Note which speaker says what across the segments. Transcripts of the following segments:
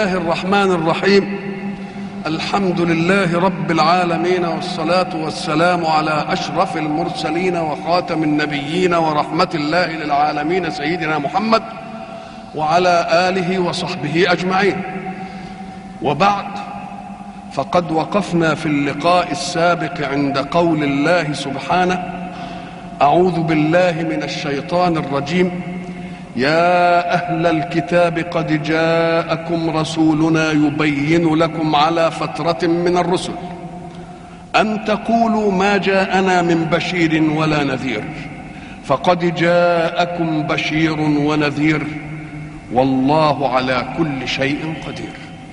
Speaker 1: الله الرحمن الرحيم الحمد لله رب العالمين والصلاة والسلام على أشرف المرسلين وخاتم النبيين ورحمة الله للعالمين سيدنا محمد وعلى آله وصحبه أجمعين وبعد فقد وقفنا في اللقاء السابق عند قول الله سبحانه أعوذ بالله من الشيطان الرجيم يا أهل الكتاب قد جاءكم رسولنا يبين لكم على فترة من الرسل أن تقولوا ما جاءنا من بشير ولا نذير فقد جاءكم بشير ونذير والله على كل شيء قدير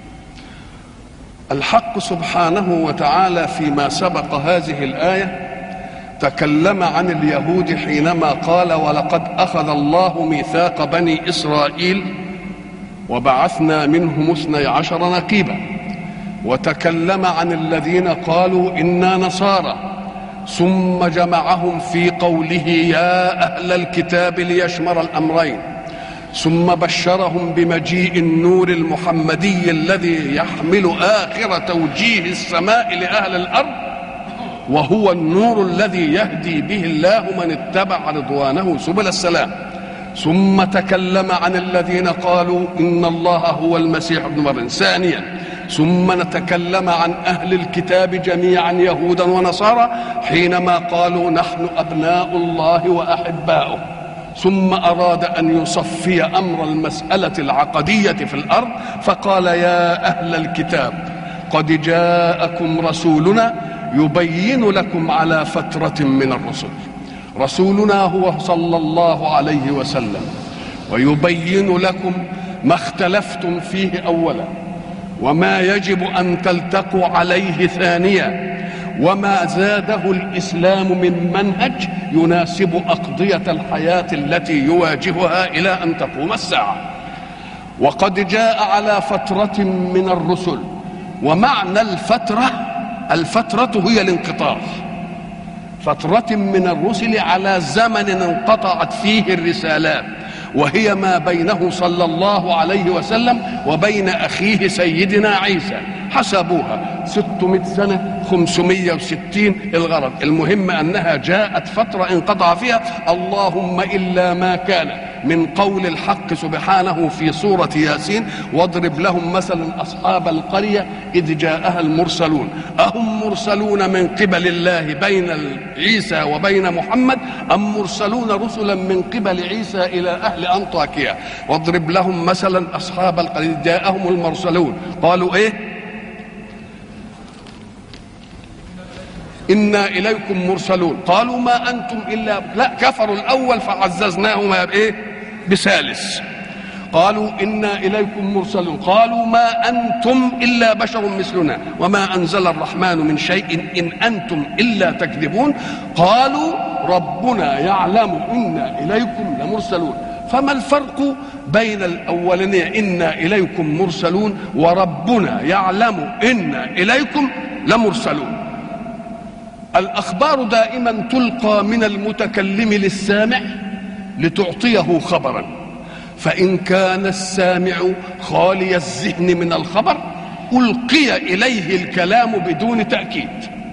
Speaker 1: الحق سبحانه وتعالى فيما سبق هذه الايه تكلم عن اليهود حينما قال ولقد اخذ الله ميثاق بني اسرائيل وبعثنا منهم اثني عشر نقيبا وتكلم عن الذين قالوا انا نصارى ثم جمعهم في قوله يا اهل الكتاب ليشمر الامرين ثم بشرهم بمجيء النور المحمدي الذي يحمل اخر توجيه السماء لاهل الارض وهو النور الذي يهدي به الله من اتبع رضوانه سبل السلام ثم تكلم عن الذين قالوا ان الله هو المسيح ابن مريم ثانيا ثم نتكلم عن اهل الكتاب جميعا يهودا ونصارى حينما قالوا نحن ابناء الله واحباؤه ثم اراد ان يصفي امر المساله العقديه في الارض فقال يا اهل الكتاب قد جاءكم رسولنا يبين لكم على فتره من الرسل رسولنا هو صلى الله عليه وسلم ويبين لكم ما اختلفتم فيه اولا وما يجب ان تلتقوا عليه ثانيا وما زاده الاسلام من منهج يناسب اقضيه الحياه التي يواجهها الى ان تقوم الساعه وقد جاء على فتره من الرسل ومعنى الفتره الفتره هي الانقطاع فتره من الرسل على زمن انقطعت فيه الرسالات وهي ما بينه صلى الله عليه وسلم وبين أخيه سيدنا عيسى حسبوها 600 سنة 560 الغرض المهم أنها جاءت فترة انقطع فيها اللهم إلا ما كان من قول الحق سبحانه في سورة ياسين واضرب لهم مثلا أصحاب القرية إذ جاءها المرسلون أهم مرسلون من قبل الله بين عيسى وبين محمد أم مرسلون رسلا من قبل عيسى إلى أهل أنطاكيا واضرب لهم مثلا أصحاب القرية جاءهم المرسلون قالوا إيه إنا إليكم مرسلون قالوا ما أنتم إلا لا كفروا الأول فعززناهما بإيه بثالث قالوا إنا إليكم مرسلون قالوا ما أنتم إلا بشر مثلنا وما أنزل الرحمن من شيء إن أنتم إلا تكذبون قالوا ربنا يعلم إنا إليكم لمرسلون فما الفرق بين الأولانية إنا إليكم مرسلون وربنا يعلم إنا إليكم لمرسلون الأخبار دائما تلقى من المتكلم للسامع لتعطيه خبرا فإن كان السامع خالي الذهن من الخبر ألقي إليه الكلام بدون تأكيد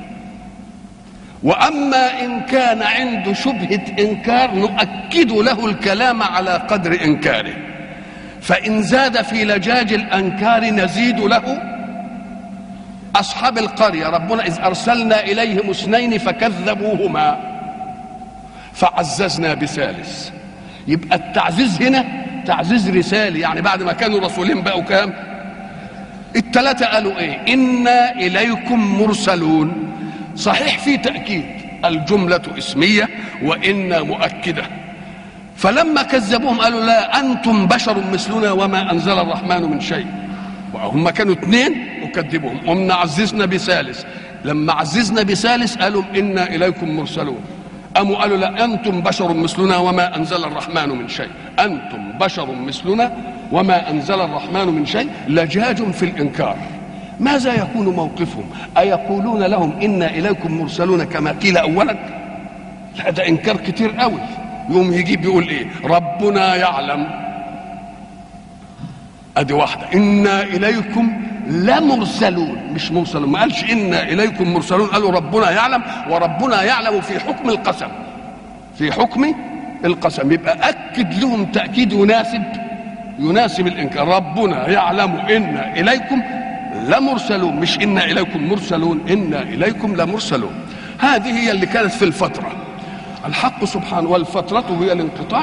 Speaker 1: وأما إن كان عنده شبهة إنكار نؤكد له الكلام على قدر إنكاره فإن زاد في لجاج الأنكار نزيد له أصحاب القرية ربنا إذ أرسلنا إليهم اثنين فكذبوهما فعززنا بثالث يبقى التعزيز هنا تعزيز رسالي يعني بعد ما كانوا رسولين بقوا كام الثلاثة قالوا ايه إنا إليكم مرسلون صحيح في تأكيد الجملة اسمية وإنا مؤكدة فلما كذبوهم قالوا لا أنتم بشر مثلنا وما أنزل الرحمن من شيء وهم كانوا اثنين وكذبوهم قمنا عززنا بثالث لما عززنا بثالث قالوا إنا إليكم مرسلون قاموا قالوا لا أنتم بشر مثلنا وما أنزل الرحمن من شيء أنتم بشر مثلنا وما أنزل الرحمن من شيء لجاج في الإنكار ماذا يكون موقفهم أيقولون لهم إنا إليكم مرسلون كما قيل أولا لا ده إنكار كتير قوي يوم يجيب يقول إيه ربنا يعلم ادي واحده انا اليكم لمرسلون مش مرسلون ما قالش انا اليكم مرسلون قالوا ربنا يعلم وربنا يعلم في حكم القسم في حكم القسم يبقى اكد لهم تاكيد يناسب يناسب الانكار ربنا يعلم انا اليكم لمرسلون مش انا اليكم مرسلون انا اليكم لمرسلون هذه هي اللي كانت في الفتره الحق سبحانه والفتره هي الانقطاع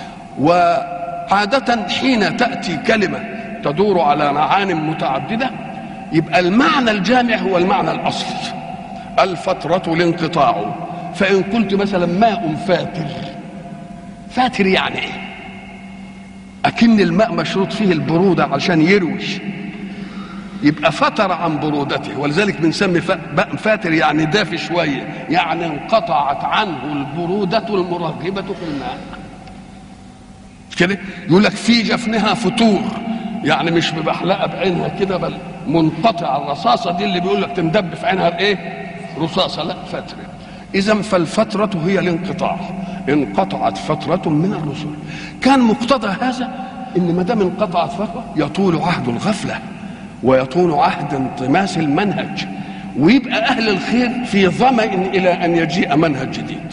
Speaker 1: وعاده حين تاتي كلمه تدور على معان متعدده يبقى المعنى الجامع هو المعنى الاصلي الفتره الانقطاع فان قلت مثلا ماء فاتر فاتر يعني ايه أكن الماء مشروط فيه البرودة عشان يروي يبقى فتر عن برودته ولذلك بنسمي فاتر يعني دافي شوية يعني انقطعت عنه البرودة المرغبة في الماء كده يقول لك في جفنها فتور يعني مش مبحلقة بعينها كده بل منقطع الرصاصة دي اللي بيقول لك تندب في عينها بايه رصاصة لا فترة إذا فالفترة هي الانقطاع انقطعت فترة من الرسل كان مقتضى هذا ان ما دام انقطعت فترة يطول عهد الغفلة ويطول عهد انطماس المنهج ويبقى اهل الخير في ظمأ الى ان يجيء منهج جديد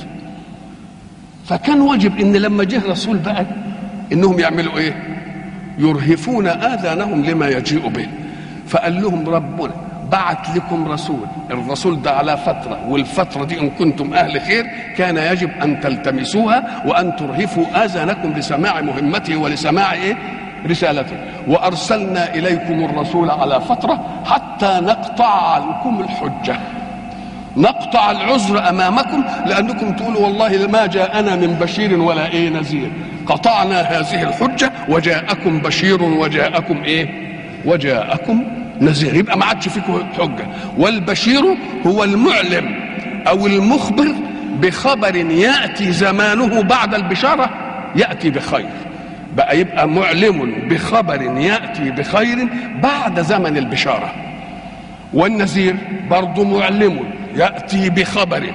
Speaker 1: فكان واجب ان لما جه رسول بقى انهم يعملوا ايه يرهفون اذانهم لما يجيء به فقال لهم ربنا بعت لكم رسول الرسول ده على فترة والفترة دي إن كنتم أهل خير كان يجب أن تلتمسوها وأن ترهفوا آذانكم لسماع مهمته ولسماع إيه؟ رسالته وأرسلنا إليكم الرسول على فترة حتى نقطع عنكم الحجة نقطع العذر أمامكم لأنكم تقولوا والله ما جاءنا من بشير ولا إيه نذير قطعنا هذه الحجة وجاءكم بشير وجاءكم إيه وجاءكم نذير يبقى ما عادش فيكم حجه والبشير هو المعلم او المخبر بخبر ياتي زمانه بعد البشاره ياتي بخير بقى يبقى معلم بخبر ياتي بخير بعد زمن البشاره والنذير برضه معلم ياتي بخبر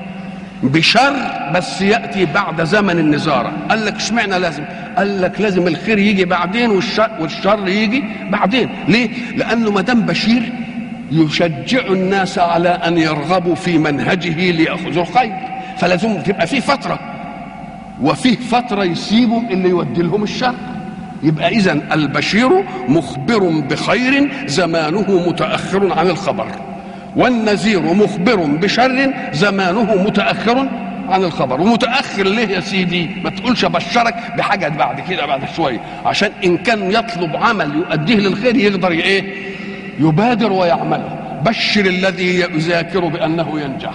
Speaker 1: بشر بس ياتي بعد زمن النزاره قال لك اشمعنى لازم قال لك لازم الخير يجي بعدين والشر, والشر يجي بعدين ليه لانه ما دام بشير يشجع الناس على ان يرغبوا في منهجه لياخذوا الخير فلازم تبقى في فتره وفيه فتره يسيبوا اللي يودي لهم الشر يبقى اذا البشير مخبر بخير زمانه متاخر عن الخبر والنذير مخبر بشر زمانه متاخر عن الخبر ومتاخر ليه يا سيدي ما تقولش ابشرك بحاجه بعد كده بعد شويه عشان ان كان يطلب عمل يؤديه للخير يقدر ايه يبادر ويعمله بشر الذي يذاكر بانه ينجح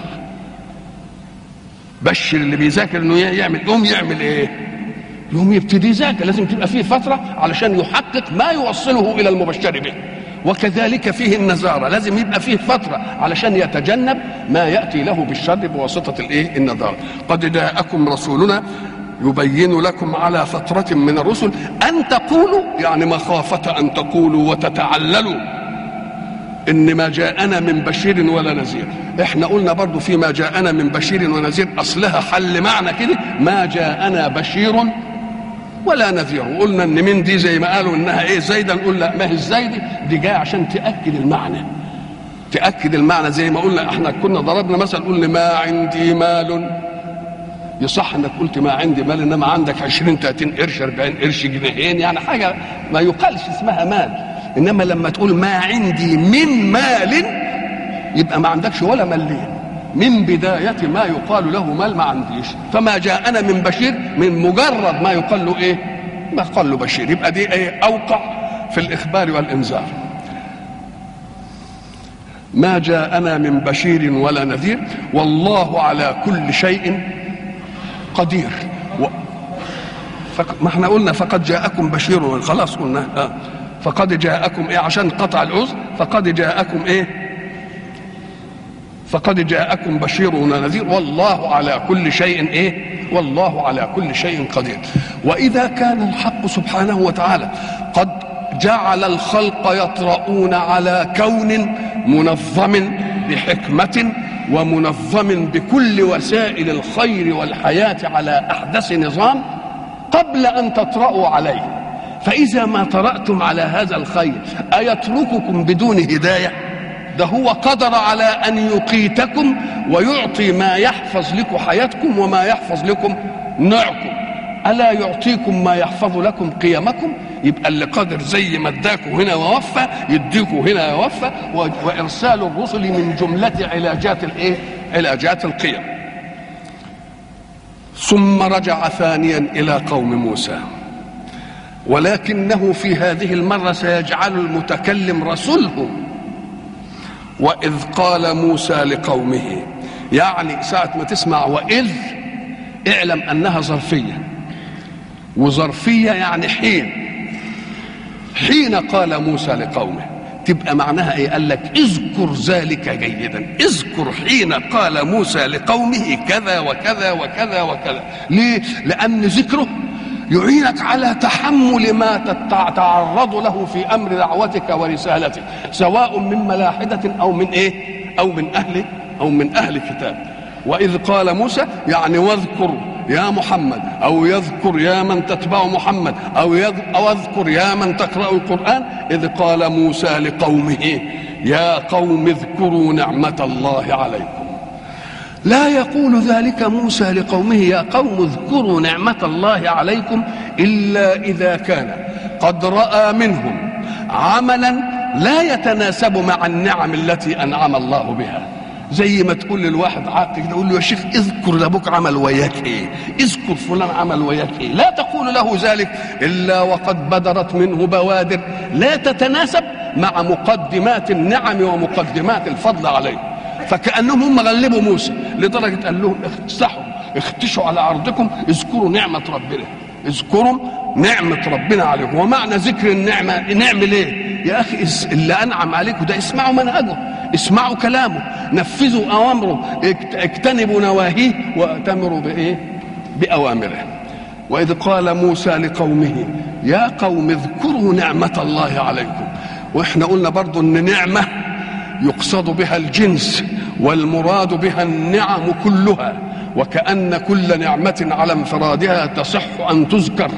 Speaker 1: بشر اللي بيذاكر انه يعمل يوم يعمل ايه يوم يبتدي يذاكر لازم تبقى فيه فتره علشان يحقق ما يوصله الى المبشر به وكذلك فيه النزارة لازم يبقى فيه فترة علشان يتجنب ما يأتي له بالشر بواسطة الإيه النذارة قد جاءكم رسولنا يبين لكم على فترة من الرسل أن تقولوا يعني مخافة أن تقولوا وتتعللوا إن ما جاءنا من بشير ولا نذير إحنا قلنا برضو فيما جاءنا من بشير ونذير أصلها حل معنى كده ما جاءنا بشير ولا نذير وقلنا ان من دي زي ما قالوا انها ايه زايده نقول لا ما هي الزايده دي جايه عشان تاكد المعنى تاكد المعنى زي ما قلنا احنا كنا ضربنا مثلا قلنا ما عندي مال يصح انك قلت ما عندي مال انما عندك 20 30 قرش 40 قرش جنيهين يعني حاجه ما يقالش اسمها مال انما لما تقول ما عندي من مال يبقى ما عندكش ولا مليم من بداية ما يقال له مال ما عنديش فما جاءنا من بشير من مجرد ما يقال له ايه ما قال له بشير يبقى دي ايه اوقع في الاخبار والانذار ما جاءنا من بشير ولا نذير والله على كل شيء قدير و... فك... ما احنا قلنا فقد جاءكم بشير خلاص قلنا آه. فقد جاءكم ايه عشان قطع العذر فقد جاءكم ايه فقد جاءكم بشير ونذير والله على كل شيء ايه والله على كل شيء قدير واذا كان الحق سبحانه وتعالى قد جعل الخلق يطرؤون على كون منظم بحكمه ومنظم بكل وسائل الخير والحياه على احدث نظام قبل ان تطرأوا عليه فإذا ما طرأتم على هذا الخير أيترككم بدون هداية ده هو قدر على أن يقيتكم ويعطي ما يحفظ لكم حياتكم وما يحفظ لكم نوعكم ألا يعطيكم ما يحفظ لكم قيمكم يبقى اللي قادر زي ما اداكم هنا ووفى يديكم هنا ووفى وإرسال الرسل من جملة علاجات الإيه؟ علاجات القيم ثم رجع ثانيا إلى قوم موسى ولكنه في هذه المرة سيجعل المتكلم رسولهم وإذ قال موسى لقومه يعني ساعة ما تسمع وإذ اعلم أنها ظرفية وظرفية يعني حين حين قال موسى لقومه تبقى معناها ايه قال لك اذكر ذلك جيدا اذكر حين قال موسى لقومه كذا وكذا وكذا وكذا ليه لان ذكره يعينك على تحمل ما تتعرض له في امر دعوتك ورسالتك سواء من ملاحده او من ايه او من اهل او من اهل كتاب واذ قال موسى يعني واذكر يا محمد او يذكر يا من تتبع محمد او او اذكر يا من تقرا القران اذ قال موسى لقومه يا قوم اذكروا نعمه الله عليكم لا يقول ذلك موسى لقومه يا قوم اذكروا نعمه الله عليكم الا اذا كان قد راى منهم عملا لا يتناسب مع النعم التي انعم الله بها زي ما تقول للواحد عاقل كده قول له يا شيخ اذكر لابوك عمل وياك ايه اذكر فلان عمل وياك ايه لا تقول له ذلك الا وقد بدرت منه بوادر لا تتناسب مع مقدمات النعم ومقدمات الفضل عليه فكانهم هم غلبوا موسى لدرجه قال لهم افتحوا اختشوا على ارضكم اذكروا نعمه ربنا اذكروا نعمة ربنا عليكم ومعنى ذكر النعمة نعمل ايه يا اخي اللي انعم عليكم ده اسمعوا منهجه اسمعوا كلامه نفذوا اوامره اجتنبوا نواهيه واتمروا بايه باوامره واذ قال موسى لقومه يا قوم اذكروا نعمه الله عليكم واحنا قلنا برضو ان نعمه يقصد بها الجنس والمراد بها النعم كلها وكأن كل نعمة على انفرادها تصح أن تذكر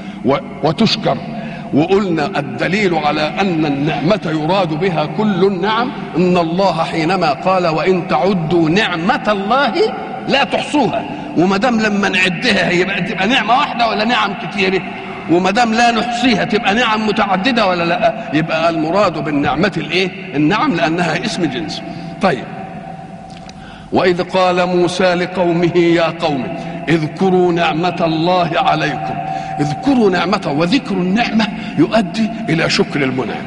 Speaker 1: وتشكر وقلنا الدليل على أن النعمة يراد بها كل النعم إن الله حينما قال وإن تعدوا نعمة الله لا تحصوها وما دام لما نعدها هي تبقى نعمة واحدة ولا نعم كتيرة وما دام لا نحصيها تبقى نعم متعددة ولا لا يبقى المراد بالنعمة الايه النعم لأنها اسم جنس طيب وإذ قال موسى لقومه يا قوم اذكروا نعمة الله عليكم اذكروا نعمته وذكر النعمة يؤدي إلى شكر المنعم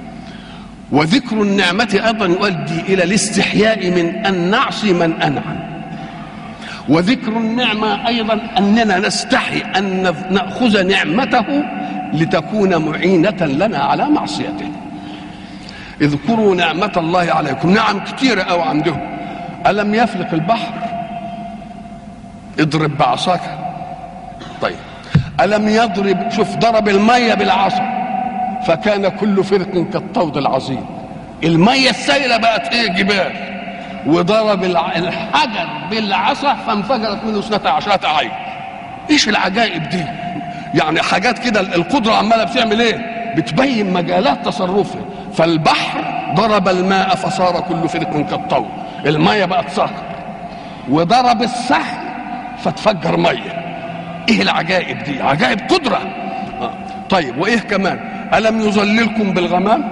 Speaker 1: وذكر النعمة أيضا يؤدي إلى الاستحياء من أن نعصي من أنعم وذكر النعمة أيضا أننا نستحي أن نأخذ نعمته لتكون معينة لنا على معصيته اذكروا نعمة الله عليكم نعم كثيرة أو عندهم ألم يفلق البحر اضرب بعصاك طيب ألم يضرب شوف ضرب المية بالعصا فكان كل فرق كالطود العظيم المية السائلة بقت ايه جبال وضرب الحجر بالعصا فانفجرت منه اثنتا عشرة عين ايش العجائب دي يعني حاجات كده القدرة عمالة بتعمل ايه بتبين مجالات تصرفها فالبحر ضرب الماء فصار كل فرق كالطود المية بقت صخر وضرب السحل فتفجر ميه ايه العجائب دي عجائب قدره آه. طيب وايه كمان الم يظللكم بالغمام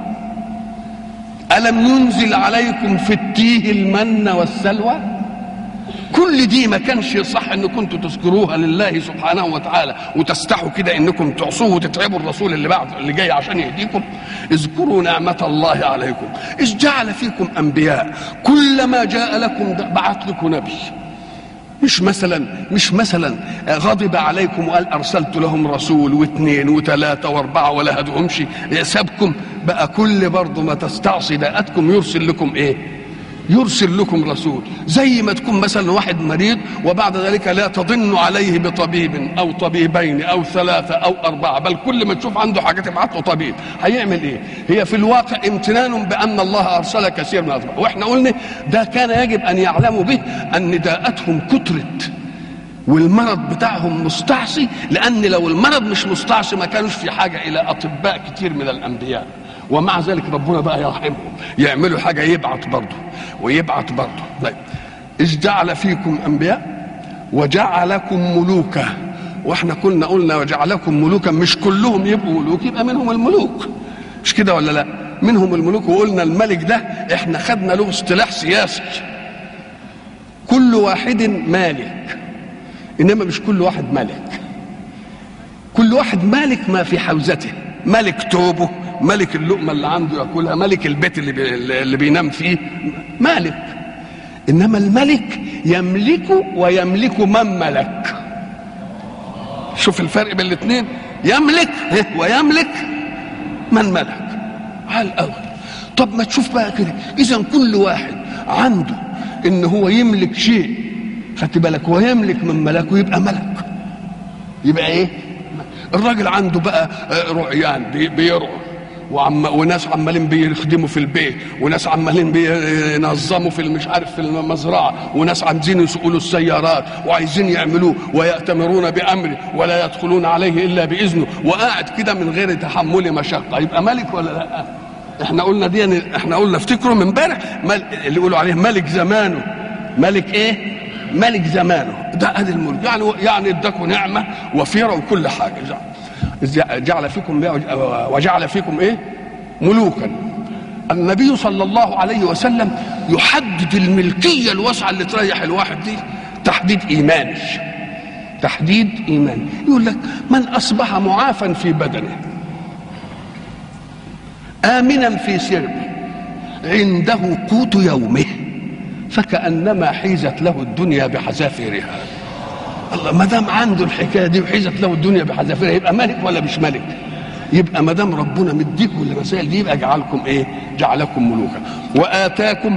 Speaker 1: الم ينزل عليكم في التيه المن والسلوى كل دي ما كانش صح ان كنتوا تذكروها لله سبحانه وتعالى وتستحوا كده انكم تعصوه وتتعبوا الرسول اللي بعد اللي جاي عشان يهديكم اذكروا نعمة الله عليكم اذ جعل فيكم انبياء كلما جاء لكم بعث لكم نبي مش مثلا مش مثلا غضب عليكم وقال ارسلت لهم رسول واثنين وثلاثه واربعه ولا هدهمش سابكم بقى كل برضه ما تستعصي داءتكم يرسل لكم ايه؟ يرسل لكم رسول زي ما تكون مثلا واحد مريض وبعد ذلك لا تضن عليه بطبيب او طبيبين او ثلاثه او اربعه بل كل ما تشوف عنده حاجه تبعت له طبيب هيعمل ايه؟ هي في الواقع امتنان بان الله ارسل كثير من الاطباء واحنا قلنا ده كان يجب ان يعلموا به ان داءتهم كترت والمرض بتاعهم مستعصي لان لو المرض مش مستعصي ما كانوش في حاجه الى اطباء كتير من الانبياء ومع ذلك ربنا بقى يرحمهم يعملوا حاجه يبعت برضه ويبعت برضه طيب اذ جعل فيكم انبياء وجعلكم ملوكا واحنا كنا قلنا وجعلكم ملوكا مش كلهم يبقوا ملوك يبقى منهم الملوك مش كده ولا لا منهم الملوك وقلنا الملك ده احنا خدنا له اصطلاح سياسي كل واحد مالك انما مش كل واحد ملك كل واحد مالك ما في حوزته ملك توبه ملك اللقمه اللي عنده ياكلها ملك البيت اللي, بي اللي بينام فيه مالك انما الملك يملك ويملك من ملك شوف الفرق بين الاثنين يملك ويملك من ملك على الاول طب ما تشوف بقى كده اذا كل واحد عنده ان هو يملك شيء خدت بالك ويملك من ملكه يبقى ملك يبقى ايه الراجل عنده بقى رعيان بيرعوا وعم وناس عمالين بيخدموا في البيت وناس عمالين بينظموا في مش عارف في المزرعه وناس عايزين يسوقوا السيارات وعايزين يعملوه ويأتمرون بامره ولا يدخلون عليه الا باذنه وقاعد كده من غير تحمل مشقه يبقى ملك ولا لا؟ احنا قلنا دي احنا قلنا افتكروا من امبارح اللي يقولوا عليه ملك زمانه ملك ايه؟ ملك زمانه ده ادي الملك يعني يعني اداكم نعمه وفيره وكل حاجه جعل فيكم وجعل فيكم ايه؟ ملوكا النبي صلى الله عليه وسلم يحدد الملكيه الواسعه اللي تريح الواحد دي تحديد ايماني تحديد ايماني يقول لك من اصبح معافا في بدنه امنا في سربه عنده قوت يومه فكانما حيزت له الدنيا بحذافيرها الله ما دام عنده الحكايه دي وحيزت له الدنيا بحذافيرها يبقى ملك ولا مش ملك يبقى ما دام ربنا مديكم المسائل دي يبقى جعلكم ايه جعلكم ملوكا واتاكم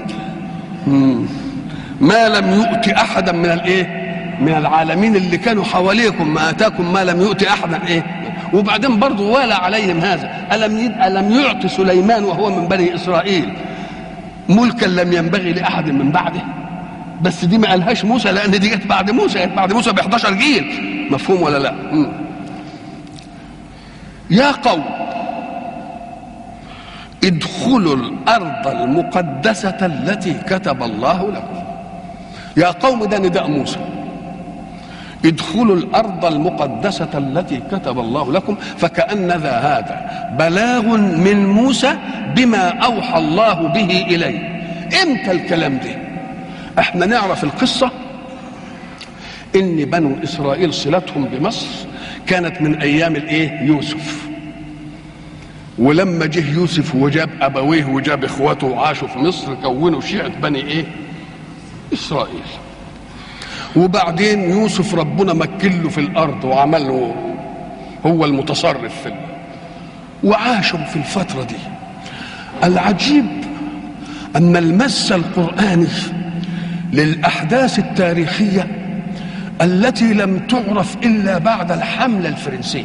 Speaker 1: ما لم يؤت احدا من الايه من العالمين اللي كانوا حواليكم ما اتاكم ما لم يؤت احدا ايه وبعدين برضه والى عليهم هذا الم الم يعط سليمان وهو من بني اسرائيل ملكا لم ينبغي لاحد من بعده بس دي ما قالهاش موسى لان دي جت بعد موسى جت بعد موسى ب 11 جيل مفهوم ولا لا م. يا قوم ادخلوا الارض المقدسه التي كتب الله لكم يا قوم ده نداء موسى ادخلوا الارض المقدسه التي كتب الله لكم فكان ذا هذا بلاغ من موسى بما اوحى الله به اليه امتى الكلام ده احنا نعرف القصه ان بنو اسرائيل صلتهم بمصر كانت من ايام الايه يوسف ولما جه يوسف وجاب ابويه وجاب اخواته وعاشوا في مصر كونوا شيعه بني ايه اسرائيل وبعدين يوسف ربنا مكن له في الارض وعمل له هو المتصرف في وعاشوا في الفتره دي العجيب ان المس القراني للاحداث التاريخيه التي لم تعرف الا بعد الحمله الفرنسيه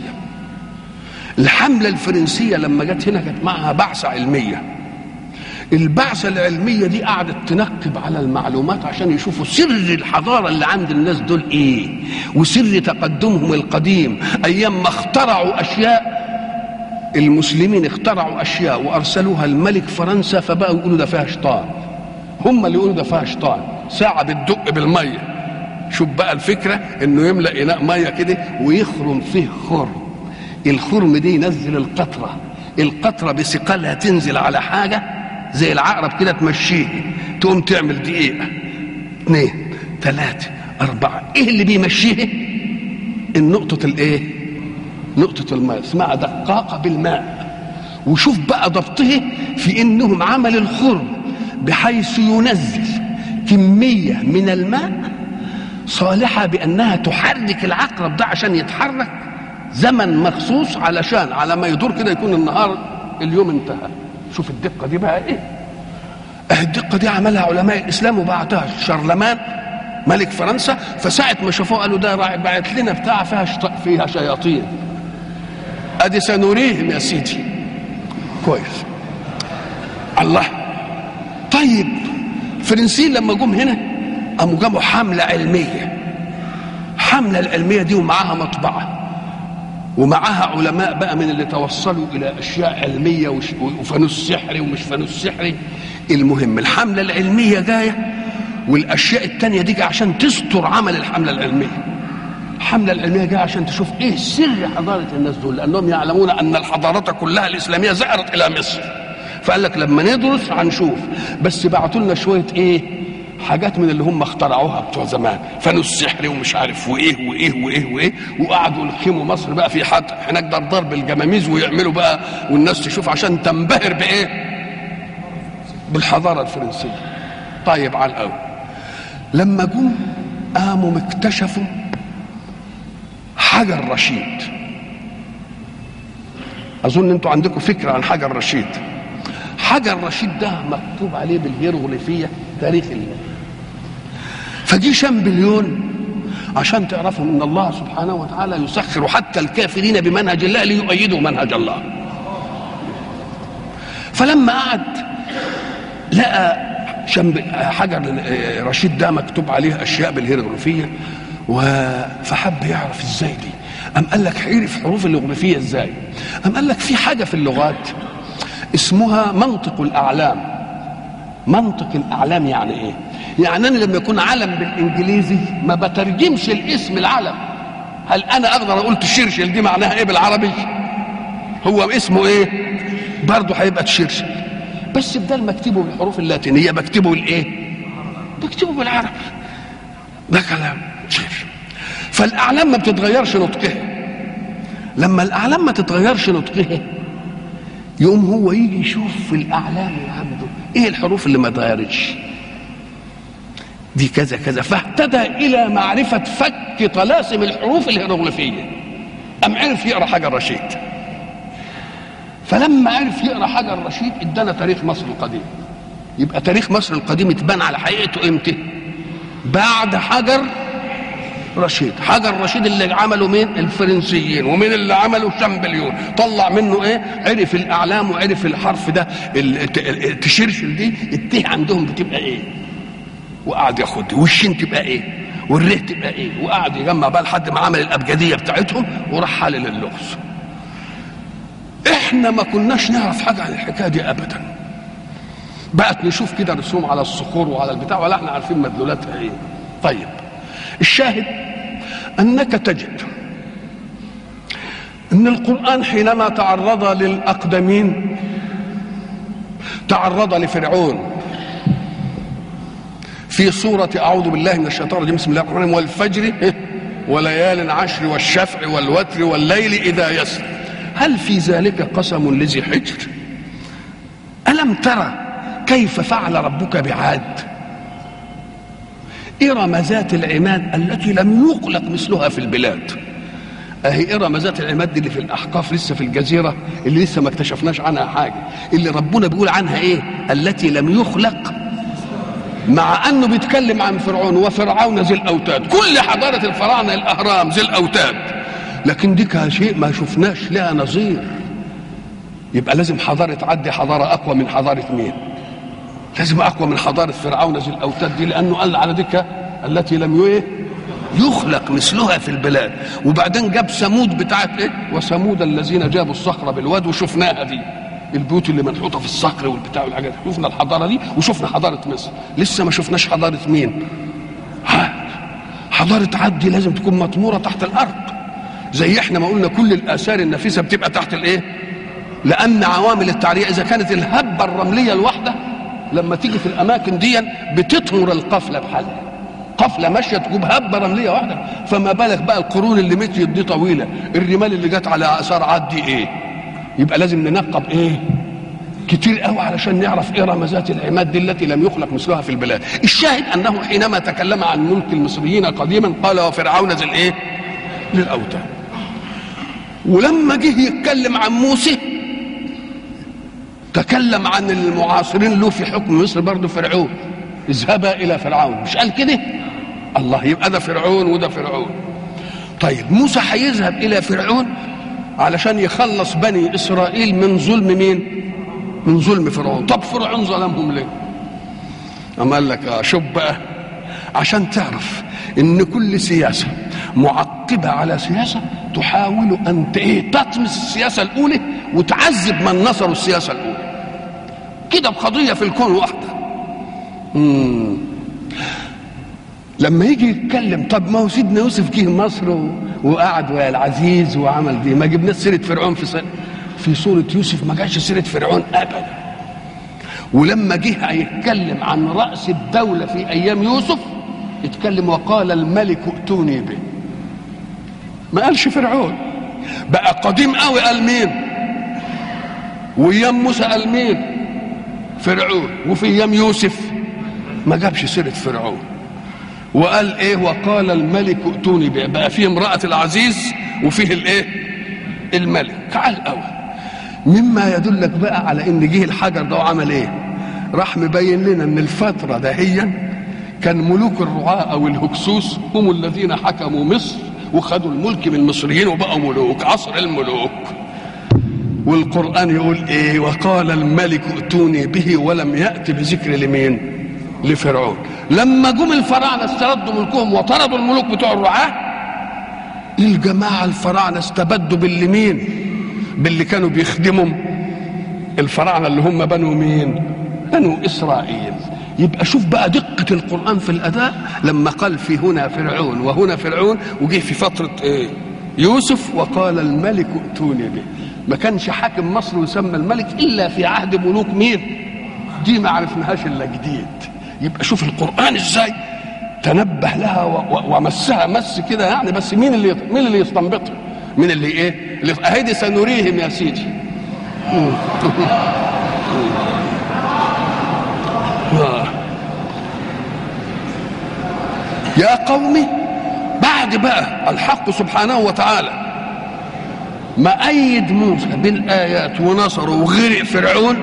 Speaker 1: الحمله الفرنسيه لما جت هنا كانت معها بعثه علميه البعثه العلميه دي قعدت تنقب على المعلومات عشان يشوفوا سر الحضاره اللي عند الناس دول ايه وسر تقدمهم القديم ايام ما اخترعوا اشياء المسلمين اخترعوا اشياء وارسلوها الملك فرنسا فبقوا يقولوا ده فيها شيطان هم اللي يقولوا ده فيها شيطان ساعه بتدق بالميه شوف بقى الفكره انه يملا اناء ميه كده ويخرم فيه خرم الخرم دي ينزل القطره القطره بثقلها تنزل على حاجه زي العقرب كده تمشيه تقوم تعمل دقيقه اثنين ثلاثه اربعه ايه اللي بيمشيه النقطه الايه نقطه الماء اسمها دقاقه بالماء وشوف بقى ضبطه في انهم عمل الخرم بحيث ينزل كميه من الماء صالحه بانها تحرك العقرب ده عشان يتحرك زمن مخصوص علشان على ما يدور كده يكون النهار اليوم انتهى شوف الدقه دي بقى ايه الدقه دي عملها علماء الاسلام وبعتها شارلمان ملك فرنسا فساعة ما شافوه قالوا ده بعت لنا بتاع فيها شط... فيها شياطين ادي سنريهم يا سيدي كويس الله طيب الفرنسيين لما جم هنا قاموا جابوا حملة علمية الحملة العلمية دي ومعاها مطبعة ومعاها علماء بقى من اللي توصلوا إلى أشياء علمية وش- وفانوس سحري ومش فانوس سحري المهم الحملة العلمية جاية والأشياء التانية دي جاية عشان تستر عمل الحملة العلمية الحملة العلمية جاية عشان تشوف إيه سر حضارة الناس دول لأنهم يعلمون أن الحضارات كلها الإسلامية زهرت إلى مصر فقال لك لما ندرس هنشوف بس بعتوا لنا شوية إيه حاجات من اللي هم اخترعوها بتوع زمان فانوس سحري ومش عارف وايه وايه وايه وايه وقعدوا يلخموا مصر بقى في حد هناك ده ضرب الجماميز ويعملوا بقى والناس تشوف عشان تنبهر بايه؟ بالحضاره الفرنسيه. طيب على الاول لما جم قاموا اكتشفوا حجر رشيد اظن انتوا عندكم فكره عن حجر رشيد حجر رشيد ده مكتوب عليه بالهيروغليفيه تاريخ الله فدي شامبليون عشان تعرفوا ان الله سبحانه وتعالى يسخر حتى الكافرين بمنهج الله ليؤيدوا منهج الله فلما قعد لقى شمب حجر رشيد ده مكتوب عليه اشياء بالهيروغليفيه و- فحب يعرف ازاي دي قام قال لك عرف حروف الهيروغليفيه ازاي قام قال لك في حاجه في اللغات اسمها منطق الاعلام منطق الاعلام يعني ايه يعني انا لما يكون علم بالانجليزي ما بترجمش الاسم العلم هل انا اقدر اقول تشرشل دي معناها ايه بالعربي هو اسمه ايه برضه هيبقى تشرشل بس بدل ما اكتبه بالحروف اللاتينيه بكتبه بالايه بكتبه بالعربي ده كلام شرشل فالاعلام ما بتتغيرش نطقها لما الاعلام ما تتغيرش نطقها يقوم هو يجي يشوف في الاعلام اللي عنده ايه الحروف اللي ما اتغيرتش دي كذا كذا فاهتدى الى معرفه فك طلاسم الحروف الهيروغليفيه ام عرف يقرا حجر رشيد فلما عرف يقرا حجر رشيد ادانا تاريخ مصر القديم يبقى تاريخ مصر القديم اتبان على حقيقته امتى بعد حجر رشيد حجر رشيد اللي عمله مين الفرنسيين ومين اللي عمله شامبليون طلع منه ايه عرف الاعلام وعرف الحرف ده الت- التشرشل دي الته عندهم بتبقى ايه وقعد ياخد والشين تبقى ايه والره تبقى ايه وقعد يجمع بقى لحد ما عمل الابجديه بتاعتهم وراح حلل اللغز احنا ما كناش نعرف حاجه عن الحكايه دي ابدا بقت نشوف كده رسوم على الصخور وعلى البتاع ولا احنا عارفين مدلولاتها ايه طيب الشاهد انك تجد ان القران حينما تعرض للاقدمين تعرض لفرعون في سورة أعوذ بالله من الشيطان الرجيم بسم الله الرحمن الرحيم والفجر إيه؟ وليال عشر والشفع والوتر والليل إذا يسر هل في ذلك قسم لذي حجر ألم ترى كيف فعل ربك بعاد إرم ذات العماد التي لم يخلق مثلها في البلاد اهي ارم ذات العماد دي اللي في الاحقاف لسه في الجزيره اللي لسه ما اكتشفناش عنها حاجه اللي ربنا بيقول عنها ايه التي لم يخلق مع انه بيتكلم عن فرعون وفرعون ذي الاوتاد كل حضاره الفراعنه الاهرام ذي الاوتاد لكن دي كان شيء ما شفناش لها نظير يبقى لازم حضاره تعدي حضاره اقوى من حضاره مين لازم اقوى من حضاره فرعون ذي الاوتاد دي لانه قال على ذيك التي لم ايه يخلق مثلها في البلاد وبعدين جاب ثمود بتاعت ايه وثمود الذين جابوا الصخره بالواد وشفناها دي البيوت اللي منحوته في الصخر والبتاع والحاجات دي. شفنا الحضاره دي وشفنا حضاره مصر لسه ما شفناش حضاره مين ها حضاره عدي لازم تكون مطموره تحت الارض زي احنا ما قلنا كل الاثار النفيسه بتبقى تحت الايه لان عوامل التعريه اذا كانت الهبه الرمليه الواحده لما تيجي في الاماكن دي بتطمر القفله بحالها قفله ماشيه تجيب هبه رمليه واحده فما بالك بقى القرون اللي مشيت دي طويله الرمال اللي جت على اثار عاد دي ايه يبقى لازم ننقب ايه كتير قوي علشان نعرف ايه رمزات العماد دي التي لم يخلق مثلها في البلاد الشاهد انه حينما تكلم عن ملك المصريين قديما قال وفرعون ذي الايه للاوتاد ولما جه يتكلم عن موسى تكلم عن المعاصرين له في حكم مصر برضه فرعون اذهبا الى فرعون مش قال كده الله يبقى ده فرعون وده فرعون طيب موسى هيذهب الى فرعون علشان يخلص بني اسرائيل من ظلم مين من ظلم فرعون طب فرعون ظلمهم ليه اما قال لك آه شوف بقى عشان تعرف ان كل سياسه معقبة على سياسة تحاول أن إيه تطمس السياسة الأولى وتعذب من نصروا السياسة الأولى كده بقضية في الكون واحدة مم. لما يجي يتكلم طب ما هو سيدنا يوسف جه مصر و... وقعد ويا العزيز وعمل دي ما جبناش سيره فرعون في سنة. في سوره يوسف ما جاش سيره فرعون ابدا ولما جه هيتكلم عن راس الدوله في ايام يوسف اتكلم وقال الملك ائتوني به ما قالش فرعون بقى قديم قوي قال مين وايام موسى قال مين فرعون وفي ايام يوسف ما جابش سيره فرعون وقال ايه وقال الملك ائتوني به بقى فيه امرأة العزيز وفيه الايه الملك تعال قوي مما يدلك بقى على ان جه الحجر ده وعمل ايه راح مبين لنا ان الفترة دهيا كان ملوك الرعاة او الهكسوس هم الذين حكموا مصر وخدوا الملك من المصريين وبقوا ملوك عصر الملوك والقرآن يقول ايه وقال الملك ائتوني به ولم يأت بذكر لمين لفرعون لما جم الفراعنه استردوا ملكهم وطردوا الملوك بتوع الرعاه الجماعه الفراعنه استبدوا باللي مين باللي كانوا بيخدمهم الفراعنه اللي هم بنو مين بنو اسرائيل يبقى شوف بقى دقة القرآن في الأداء لما قال في هنا فرعون وهنا فرعون وجه في فترة إيه؟ يوسف وقال الملك ائتوني به ما كانش حاكم مصر ويسمى الملك إلا في عهد ملوك مين دي ما عرفناهاش إلا جديد يبقى شوف القرآن ازاي تنبه لها و- و- ومسها مس كده يعني بس مين اللي مين اللي يستنبطها؟ مين اللي ايه؟ اللي اهدي سنريهم يا سيدي. مم. آه. يا قومي بعد بقى الحق سبحانه وتعالى ما أيد موسى بالآيات ونصره وغرق فرعون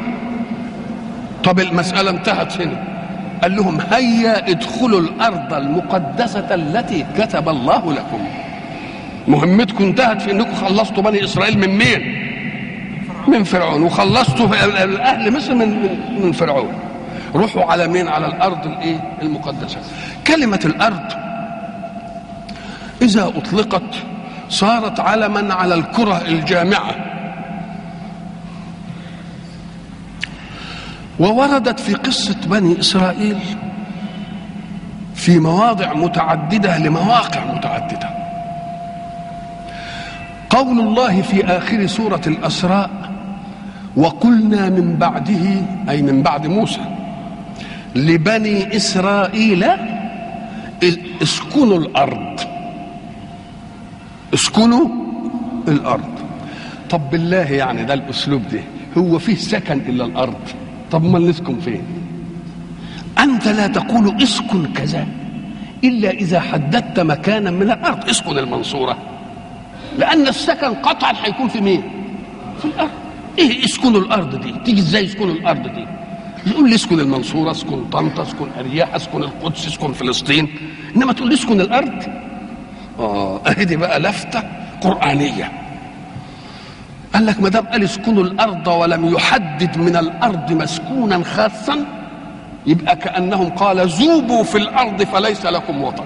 Speaker 1: طب المسألة انتهت هنا قال لهم هيا ادخلوا الارض المقدسه التي كتب الله لكم مهمتكم انتهت في انكم خلصتوا بني اسرائيل من مين من فرعون وخلصتوا اهل مصر من من, من فرعون روحوا على مين على الارض الايه المقدسه كلمه الارض اذا اطلقت صارت علما على الكره الجامعه ووردت في قصة بني إسرائيل في مواضع متعددة لمواقع متعددة قول الله في آخر سورة الأسراء وقلنا من بعده أي من بعد موسى لبني إسرائيل اسكنوا الأرض اسكنوا الأرض طب بالله يعني ده الأسلوب ده هو فيه سكن إلا الأرض طب ما نسكن فين أنت لا تقول اسكن كذا إلا إذا حددت مكانا من الأرض اسكن المنصورة لأن السكن قطعا هيكون في مين في الأرض إيه اسكنوا الأرض دي تيجي إزاي اسكنوا الأرض دي يقول لي اسكن المنصورة اسكن طنطا اسكن أرياح اسكن القدس اسكن فلسطين إنما تقول لي اسكن الأرض آه أهي دي بقى لفتة قرآنية قال لك ما دام قال اسكنوا الارض ولم يحدد من الارض مسكونا خاصا يبقى كانهم قال ذوبوا في الارض فليس لكم وطن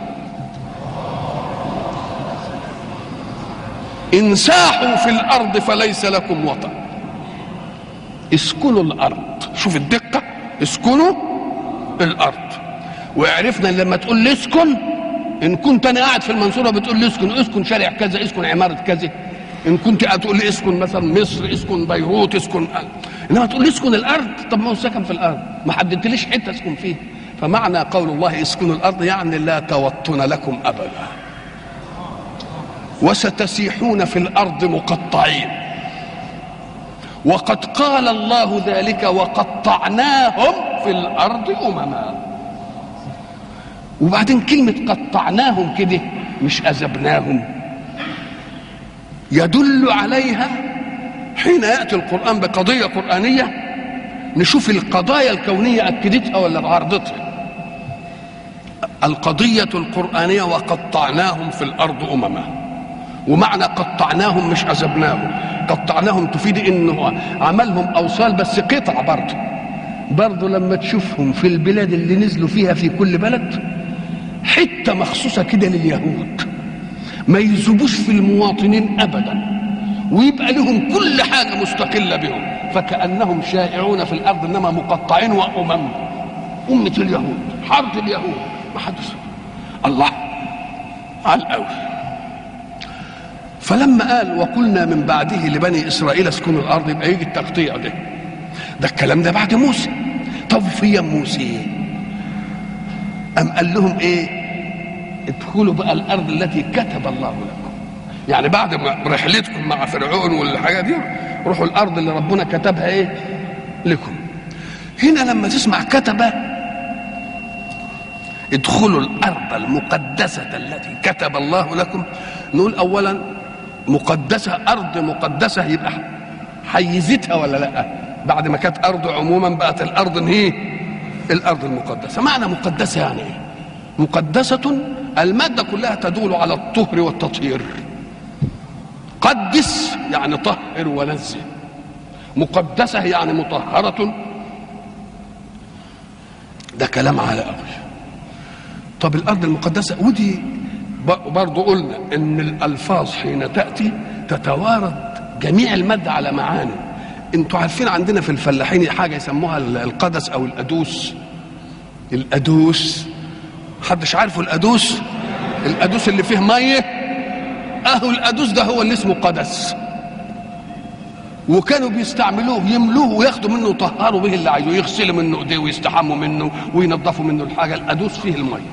Speaker 1: انساحوا في الارض فليس لكم وطن اسكنوا الارض شوف الدقه اسكنوا الارض وعرفنا لما تقول لي اسكن ان كنت انا قاعد في المنصوره بتقول لي اسكن اسكن شارع كذا اسكن عماره كذا ان كنت تقول لي اسكن مثلا مصر اسكن بيروت اسكن انما تقول لي اسكن الارض طب ما هو سكن في الارض ما حددتليش حته اسكن فيها فمعنى قول الله اسكنوا الارض يعني لا توطن لكم ابدا وستسيحون في الارض مقطعين وقد قال الله ذلك وقطعناهم في الارض امما وبعدين كلمه قطعناهم كده مش اذبناهم يدل عليها حين ياتي القران بقضيه قرانيه نشوف القضايا الكونيه اكدتها ولا عارضتها القضيه القرانيه وقطعناهم في الارض امما ومعنى قطعناهم مش عذبناهم قطعناهم تفيد انه عملهم اوصال بس قطع برضه برضه لما تشوفهم في البلاد اللي نزلوا فيها في كل بلد حته مخصوصه كده لليهود ما يذوبوش في المواطنين ابدا ويبقى لهم كل حاجه مستقله بهم فكانهم شائعون في الارض انما مقطعين وامم امه اليهود حرب اليهود ما حدث الله على الاول فلما قال وقلنا من بعده لبني اسرائيل اسكنوا الارض يبقى يجي التقطيع ده ده الكلام ده بعد موسى طب في موسى أم قال لهم إيه ادخلوا بقى الأرض التي كتب الله لكم يعني بعد ما رحلتكم مع فرعون والحاجة دي روحوا الأرض اللي ربنا كتبها إيه لكم هنا لما تسمع كتب ادخلوا الأرض المقدسة التي كتب الله لكم نقول أولا مقدسة أرض مقدسة يبقى حيزتها ولا لا بعد ما كانت أرض عموما بقت الأرض هي الارض المقدسه معنى مقدسه يعني ايه مقدسه الماده كلها تدل على الطهر والتطهير قدس يعني طهر ونزه مقدسه يعني مطهره ده كلام على قوي طب الارض المقدسه ودي برضه قلنا ان الالفاظ حين تاتي تتوارد جميع الماده على معاني انتوا عارفين عندنا في الفلاحين حاجه يسموها القدس او الادوس الادوس محدش عارفه الادوس الادوس اللي فيه ميه اهو الادوس ده هو اللي اسمه قدس وكانوا بيستعملوه يملوه وياخدوا منه يطهروا به اللي عايزه يغسلوا منه ايديه ويستحموا منه وينظفوا منه الحاجه الادوس فيه الميه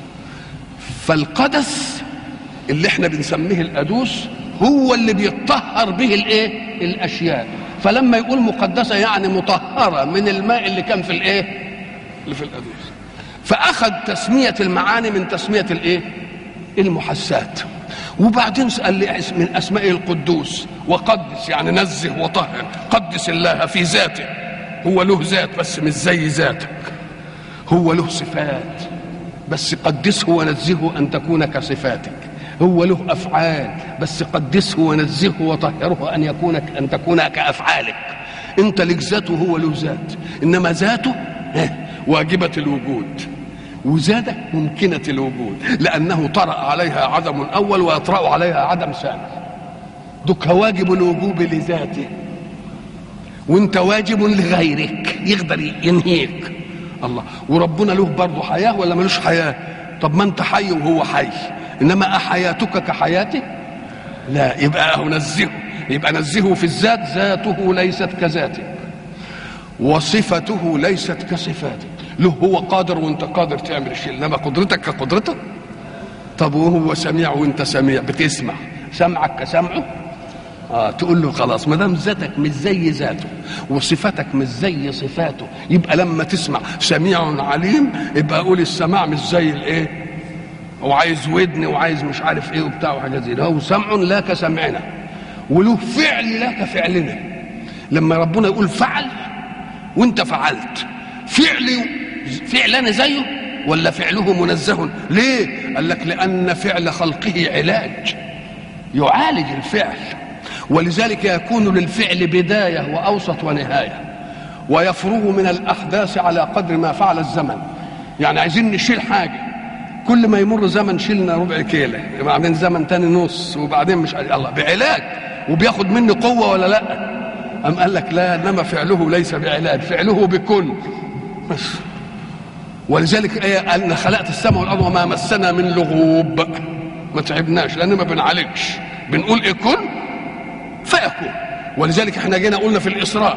Speaker 1: فالقدس اللي احنا بنسميه الادوس هو اللي بيطهر به الايه الاشياء فلما يقول مقدسة يعني مطهرة من الماء اللي كان في الايه اللي في الأدوس فأخذ تسمية المعاني من تسمية الايه المحسات وبعدين قال لي من أسماء القدوس وقدس يعني نزه وطهر قدس الله في ذاته هو له ذات بس مش زي ذاتك هو له صفات بس قدسه ونزهه أن تكون كصفاتك هو له افعال بس قدسه ونزهه وطهره ان يكون ان تكون كافعالك انت لك ذاته هو له ذات انما ذاته واجبه الوجود وزادة ممكنة الوجود لأنه طرأ عليها عدم أول ويطرأ عليها عدم ثاني دك واجب الوجوب لذاته وانت واجب لغيرك يقدر ينهيك الله وربنا له برضه حياة ولا ملوش حياة طب ما انت حي وهو حي انما احياتك كحياته لا يبقى اهو نزهه يبقى نزهه في الذات ذاته ليست كذاتك وصفته ليست كصفاتك له هو قادر وانت قادر تعمل شيء انما قدرتك كقدرته طب وهو سميع وانت سميع بتسمع سمعك كسمعه آه تقول له خلاص ما دام ذاتك مش زي ذاته وصفاتك مش زي صفاته يبقى لما تسمع سميع عليم يبقى قول السماع مش زي الايه وعايز ودن وعايز مش عارف ايه وبتاع وحاجات زي ده هو سمع لا كسمعنا وله فعل لا كفعلنا لما ربنا يقول فعل وانت فعلت فعلي فعل انا زيه ولا فعله منزه ليه قال لك لان فعل خلقه علاج يعالج الفعل ولذلك يكون للفعل بدايه واوسط ونهايه ويفرغ من الاحداث على قدر ما فعل الزمن يعني عايزين نشيل حاجه كل ما يمر زمن شلنا ربع كيلة وبعدين زمن تاني نص وبعدين مش الله بعلاج وبياخد مني قوة ولا لا أم قال لك لا إنما فعله ليس بعلاج فعله بكل بس ولذلك ايه قال ان خلقت السماء والارض وما مسنا من لغوب ما تعبناش لان ما بنعالجش بنقول ايه كن فيكون ولذلك احنا جينا قلنا في الاسراء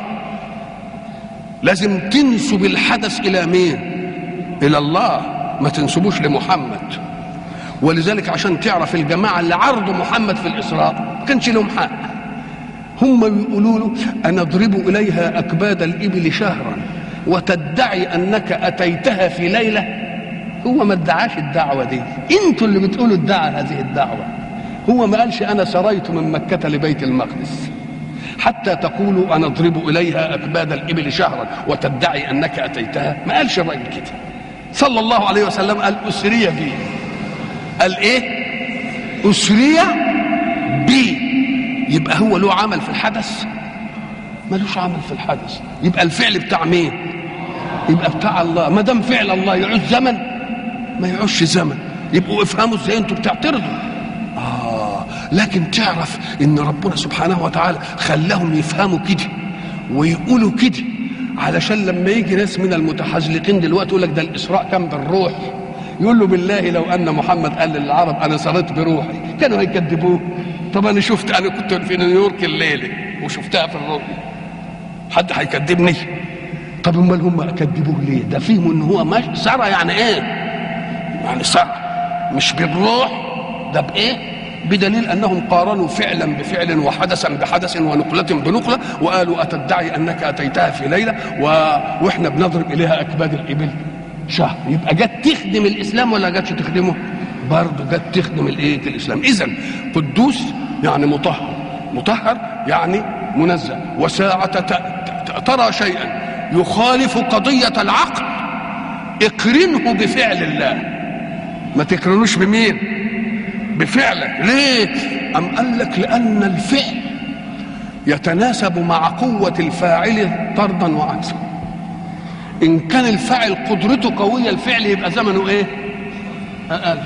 Speaker 1: لازم تنسب الحدث الى مين الى الله ما تنسبوش لمحمد ولذلك عشان تعرف الجماعه اللي عرضوا محمد في الاسراء ما كانش لهم حق هم يقولوا له انا اضرب اليها اكباد الابل شهرا وتدعي انك اتيتها في ليله هو ما ادعاش الدعوه دي انتوا اللي بتقولوا ادعى هذه الدعوه هو ما قالش انا سريت من مكه لبيت المقدس حتى تقولوا انا اضرب اليها اكباد الابل شهرا وتدعي انك اتيتها ما قالش الراجل كده صلى الله عليه وسلم قال اسري بي قال ايه اسري بي يبقى هو له عمل في الحدث ملوش عمل في الحدث يبقى الفعل بتاع مين يبقى بتاع الله ما دام فعل الله يعوز زمن ما يعوزش زمن يبقوا افهموا ازاي انتوا بتعترضوا اه لكن تعرف ان ربنا سبحانه وتعالى خلاهم يفهموا كده ويقولوا كده علشان لما يجي ناس من المتحزلقين دلوقتي يقول لك ده الاسراء كان بالروح يقول له بالله لو ان محمد قال للعرب انا صليت بروحي كانوا هيكذبوه طب انا شفت انا كنت في نيويورك الليله وشفتها في الرؤيا حد هيكذبني طب امال هم كذبوه ليه ده فيهم ان هو ماشي سرى يعني ايه يعني سرى مش بالروح ده بايه بدليل انهم قارنوا فعلا بفعل وحدثا بحدث ونقلة بنقلة وقالوا اتدعي انك اتيتها في ليلة و... واحنا بنضرب اليها اكباد الابل شهر يبقى جت تخدم الاسلام ولا جاتش تخدمه برضه جت تخدم الايه الاسلام اذا قدوس يعني مطهر مطهر يعني منزه وساعة ت... ت... ترى شيئا يخالف قضية العقل اقرنه بفعل الله ما تقرنوش بمين بفعلك ليه أم قال لك لأن الفعل يتناسب مع قوة الفاعل طردا وعكسا إن كان الفاعل قدرته قوية الفعل يبقى زمنه إيه أقل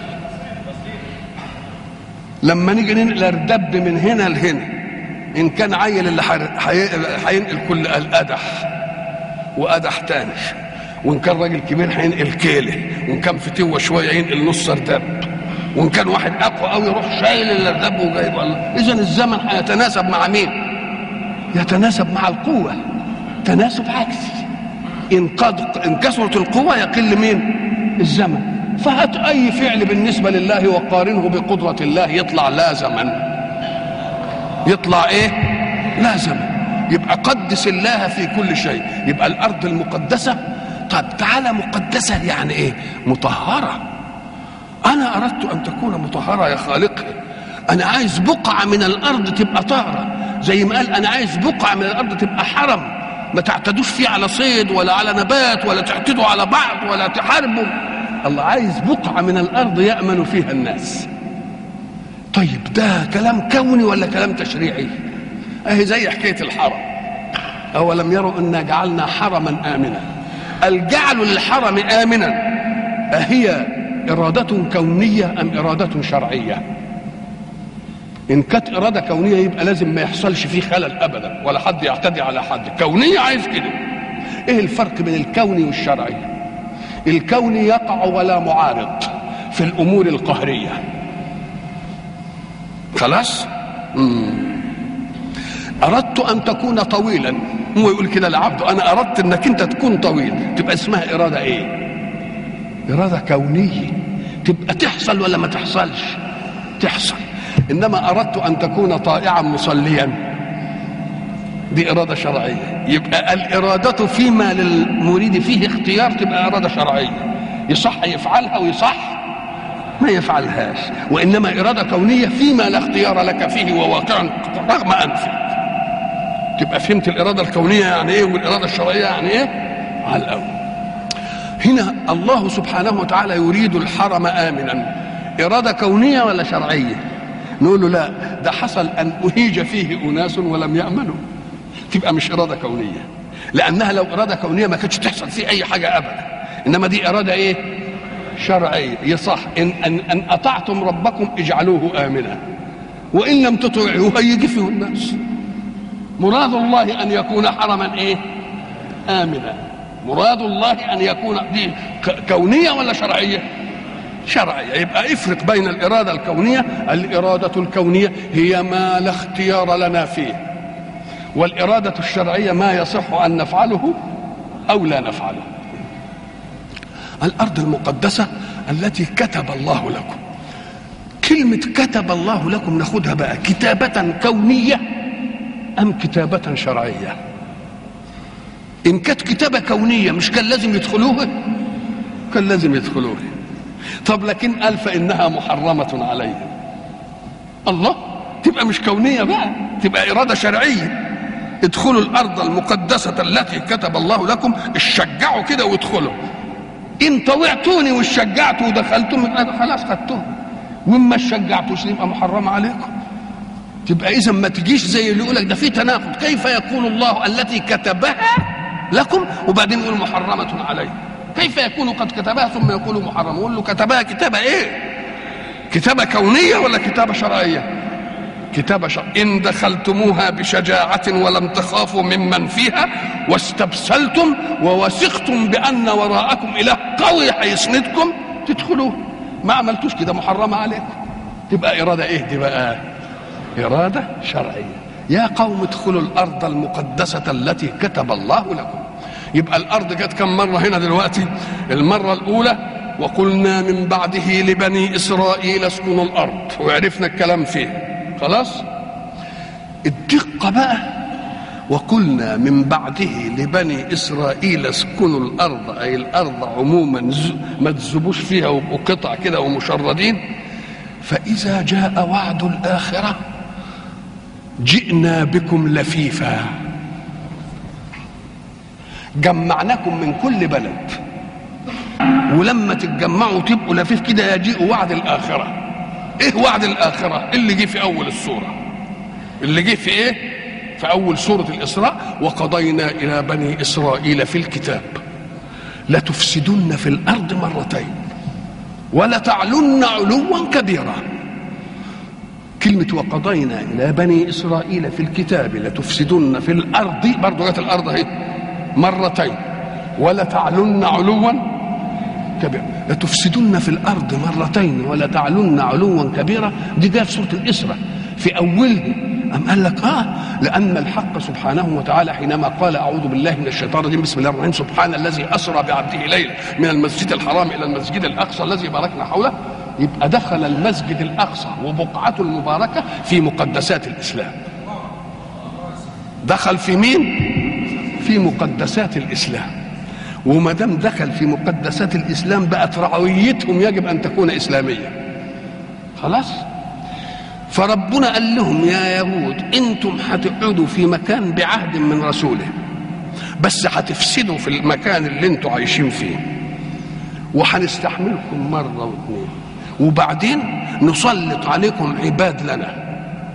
Speaker 1: لما نيجي ننقل الدب من هنا لهنا إن كان عيل اللي هينقل كل القدح وقدح تاني وإن كان راجل كبير هينقل كيله وإن كان فتوة شوية ينقل نص ردب وان كان واحد اقوى قوي يروح شايل الردب وجايب الله اذا الزمن هيتناسب مع مين يتناسب مع القوه تناسب عكسي ان قد ان كثرت القوه يقل مين الزمن فهات اي فعل بالنسبه لله وقارنه بقدره الله يطلع لا زمن يطلع ايه لا زمن يبقى قدس الله في كل شيء يبقى الارض المقدسه طب تعالى مقدسه يعني ايه مطهره أنا أردت أن تكون مطهرة يا خالقي أنا عايز بقعة من الأرض تبقى طاهرة زي ما قال أنا عايز بقعة من الأرض تبقى حرم ما تعتدوش فيه على صيد ولا على نبات ولا تعتدوا على بعض ولا تحاربوا الله عايز بقعة من الأرض يأمن فيها الناس طيب ده كلام كوني ولا كلام تشريعي أهي زي حكاية الحرم أولم يروا أنا جعلنا حرما آمنا الجعل للحرم آمنا أهي إرادة كونية أم إرادة شرعية إن كانت إرادة كونية يبقى لازم ما يحصلش فيه خلل أبدا ولا حد يعتدي على حد كونية عايز كده إيه الفرق بين الكوني والشرعي الكوني يقع ولا معارض في الأمور القهرية خلاص مم. أردت أن تكون طويلا هو يقول كده لعبده أنا أردت أنك أنت تكون طويل تبقى اسمها إرادة إيه إرادة كونية تبقى تحصل ولا ما تحصلش تحصل إنما أردت أن تكون طائعا مصليا دي إرادة شرعية يبقى الإرادة فيما للمريد فيه اختيار تبقى إرادة شرعية يصح يفعلها ويصح ما يفعلهاش وإنما إرادة كونية فيما لا اختيار لك فيه وواقعا رغم أنفك تبقى فهمت الإرادة الكونية يعني إيه والإرادة الشرعية يعني إيه على الأول هنا الله سبحانه وتعالى يريد الحرم آمنا إرادة كونية ولا شرعية نقول له لا ده حصل أن أهيج فيه أناس ولم يأمنوا تبقى مش إرادة كونية لأنها لو إرادة كونية ما كانتش تحصل فيه أي حاجة أبدا إنما دي إرادة إيه شرعية يصح إن, أن, أن أطعتم ربكم اجعلوه آمنا وإن لم تطيعوه هيجي فيه الناس مراد الله أن يكون حرما إيه آمنا مراد الله ان يكون دي كونيه ولا شرعيه شرعيه يبقى افرق بين الاراده الكونيه الاراده الكونيه هي ما لا اختيار لنا فيه والاراده الشرعيه ما يصح ان نفعله او لا نفعله الارض المقدسه التي كتب الله لكم كلمه كتب الله لكم ناخدها بقى كتابه كونيه ام كتابه شرعيه ان كانت كتابه كونيه مش كان لازم يدخلوها كان لازم يدخلوها طب لكن قال فانها محرمه عليهم الله تبقى مش كونيه بقى تبقى اراده شرعيه ادخلوا الارض المقدسه التي كتب الله لكم اشجعوا كده وادخلوا ان طوعتوني وشجعتوا ودخلتم يبقى خلاص خدتهم وما شجعتوش يبقى محرمه عليكم تبقى اذا ما تجيش زي اللي يقول لك ده في تناقض كيف يقول الله التي كتبها لكم وبعدين يقول محرمة عليه كيف يكون قد كتبها ثم يقول محرم يقول له كتبها كتابة ايه كتابة كونية ولا كتابة شرعية كتاب شر إن دخلتموها بشجاعة ولم تخافوا ممن فيها واستبسلتم ووثقتم بأن وراءكم إله قوي هيسندكم تدخلوه ما عملتوش كده محرمة عليكم تبقى إرادة إيه دي بقى إرادة شرعية يا قوم ادخلوا الأرض المقدسة التي كتب الله لكم يبقى الأرض جت كم مرة هنا دلوقتي المرة الأولى وقلنا من بعده لبني إسرائيل اسكنوا الأرض وعرفنا الكلام فيه خلاص الدقة بقى وقلنا من بعده لبني إسرائيل اسكنوا الأرض أي الأرض عموما ما تزبوش فيها وقطع كده ومشردين فإذا جاء وعد الآخرة جئنا بكم لفيفا جمعناكم من كل بلد ولما تتجمعوا تبقوا لفيف كده يجيء وعد الآخرة ايه وعد الآخرة اللي جه في أول السورة اللي جه في ايه في أول سورة الإسراء وقضينا إلى بني إسرائيل في الكتاب لتفسدن في الأرض مرتين ولتعلن علوا كبيرا كلمة وقضينا إلى بني إسرائيل في الكتاب لتفسدن في الأرض برضو جت الأرض اهي مرتين ولتعلن علوا كبيرا لتفسدن في الأرض مرتين ولتعلن علوا كبيرا دي جاء في سورة الإسراء في أولها أم قال لك آه لأن الحق سبحانه وتعالى حينما قال أعوذ بالله من الشيطان الرجيم بسم الله الرحمن الرحيم سبحان الذي أسرى بعبده ليلا من المسجد الحرام إلى المسجد الأقصى الذي باركنا حوله يبقى دخل المسجد الأقصى وبقعته المباركة في مقدسات الإسلام دخل في مين؟ في مقدسات الإسلام وما دام دخل في مقدسات الإسلام بقت رعويتهم يجب أن تكون إسلامية خلاص؟ فربنا قال لهم يا يهود انتم هتقعدوا في مكان بعهد من رسوله بس هتفسدوا في المكان اللي انتم عايشين فيه وهنستحملكم مره واثنين وبعدين نسلط عليكم عباد لنا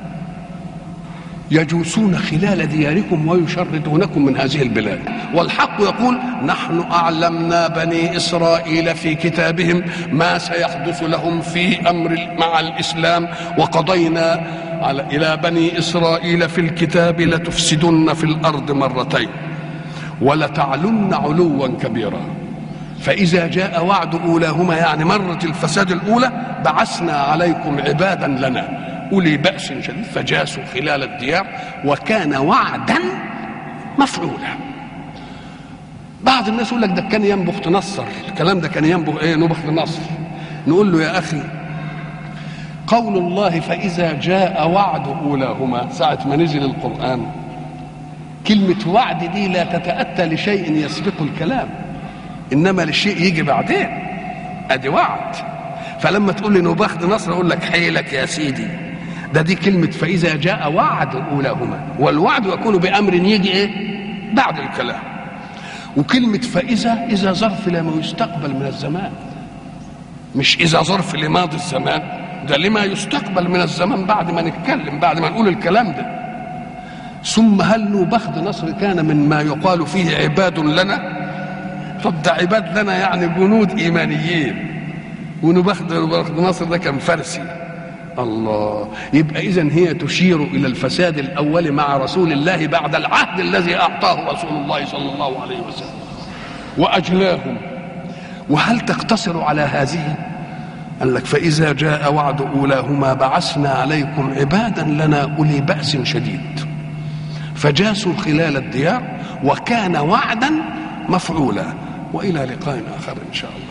Speaker 1: يجوسون خلال دياركم ويشردونكم من هذه البلاد والحق يقول نحن أعلمنا بني إسرائيل في كتابهم ما سيحدث لهم في أمر مع الإسلام وقضينا على إلى بني إسرائيل في الكتاب لتفسدن في الأرض مرتين ولتعلن علوا كبيرا فإذا جاء وعد أولاهما يعني مرة الفساد الأولى بعثنا عليكم عبادا لنا أولي بأس شديد فجاسوا خلال الديار وكان وعدا مفعولا بعض الناس يقول لك ده كان ينبخ نصر الكلام ده كان ينبخ ايه نبخ نصر نقول له يا اخي قول الله فإذا جاء وعد أولاهما ساعة ما نزل القرآن كلمة وعد دي لا تتأتى لشيء يسبق الكلام إنما للشيء يجي بعدين أدي وعد فلما تقول لي نبخ نصر أقول لك حيلك يا سيدي ده دي كلمة فإذا جاء وعد أولاهما والوعد يكون بأمر يجي إيه بعد الكلام وكلمة فإذا إذا ظرف لما يستقبل من الزمان مش إذا ظرف لماضي الزمان ده لما يستقبل من الزمان بعد ما نتكلم بعد ما نقول الكلام ده ثم هل نبخت نصر كان من ما يقال فيه عباد لنا طب ده عباد لنا يعني جنود إيمانيين ونبخت نصر ده كان فرسي الله يبقى اذا هي تشير الى الفساد الاول مع رسول الله بعد العهد الذي اعطاه رسول الله صلى الله عليه وسلم واجلاهم وهل تقتصر على هذه قال لك فاذا جاء وعد اولاهما بعثنا عليكم عبادا لنا اولي باس شديد فجاسوا خلال الديار وكان وعدا مفعولا والى لقاء اخر ان شاء الله